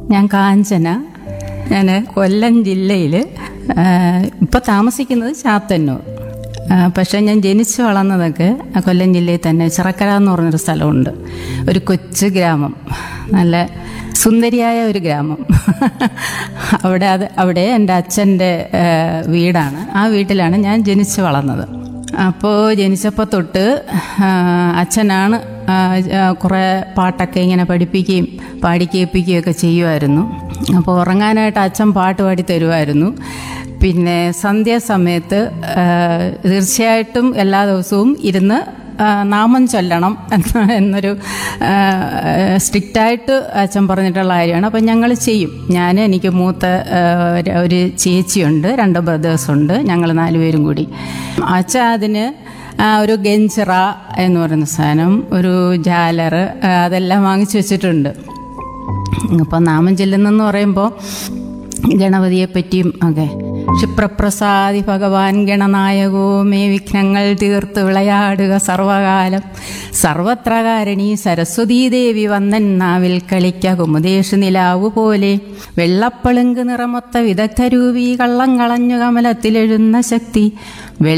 ഞാൻ കാഞ്ചന ഞാൻ കൊല്ലം ജില്ലയിൽ ഇപ്പോൾ താമസിക്കുന്നത് ചാത്തന്നൂർ ആ, പക്ഷേ ഞാൻ ജനിച്ചു വളർന്നതൊക്കെ കൊല്ലം ജില്ലയിൽ തന്നെ ചിറക്കര എന്ന് പറഞ്ഞൊരു സ്ഥലമുണ്ട് ഒരു കൊച്ചു ഗ്രാമം നല്ല സുന്ദരിയായ ഒരു ഗ്രാമം അവിടെ അത് അവിടെ എൻ്റെ അച്ഛൻ്റെ ആ, വീടാണ് ആ വീട്ടിലാണ് ഞാൻ ജനിച്ചു വളർന്നത് അപ്പോൾ ജനിച്ചപ്പോൾ തൊട്ട് ആ, അച്ഛനാണ് ആ, ആ, കുറേ പാട്ടൊക്കെ ഇങ്ങനെ പഠിപ്പിക്കുകയും പാടിക്കേൽപ്പിക്കുകയൊക്കെ ചെയ്യുമായിരുന്നു അപ്പോൾ ഉറങ്ങാനായിട്ട് അച്ഛൻ പാട്ട് പാടി തരുമായിരുന്നു പിന്നെ സന്ധ്യാസമയത്ത് ആ, തീർച്ചയായിട്ടും എല്ലാ ദിവസവും ഇരുന്ന് ആ, നാമം ചൊല്ലണം എന്ന എന്നൊരു സ്ട്രിക്റ്റായിട്ട് അച്ഛൻ പറഞ്ഞിട്ടുള്ള കാര്യമാണ് അപ്പം ഞങ്ങൾ ചെയ്യും ഞാൻ എനിക്ക് മൂത്ത ആ, ഒരു- ഒരു ചേച്ചിയുണ്ട് രണ്ട് ബ്രദേഴ്സുണ്ട് ഞങ്ങൾ നാലുപേരും കൂടി അച്ഛൻ അതിന് ആ, ഒരു ഗെഞ്ചിറ എന്ന് പറയുന്ന സാധനം ഒരു ജാലർ ആ, അതെല്ലാം വാങ്ങിച്ചു വെച്ചിട്ടുണ്ട് അപ്പോൾ നാമം ചെല്ലുന്നെന്ന് പറയുമ്പോൾ ഗണപതിയെ പറ്റിയും ഒക്കെ ക്ഷിപ്രപ്രസാദി ഭഗവാൻ ഗണനായകോ മേ വിഘ്നങ്ങൾ തീർത്ത് വിളയാടുക സർവകാലം സർവത്രകാരണി സരസ്വതീ ദേവി വന്നൻ നാവിൽ കളിക്ക കുമുദേശ് നിലാവു പോലെ വെള്ളപ്പളുങ്ക് നിറമൊത്ത വിദഗ്ധരൂപി കള്ളം കളഞ്ഞു കമലത്തിലെഴുന്ന ശക്തി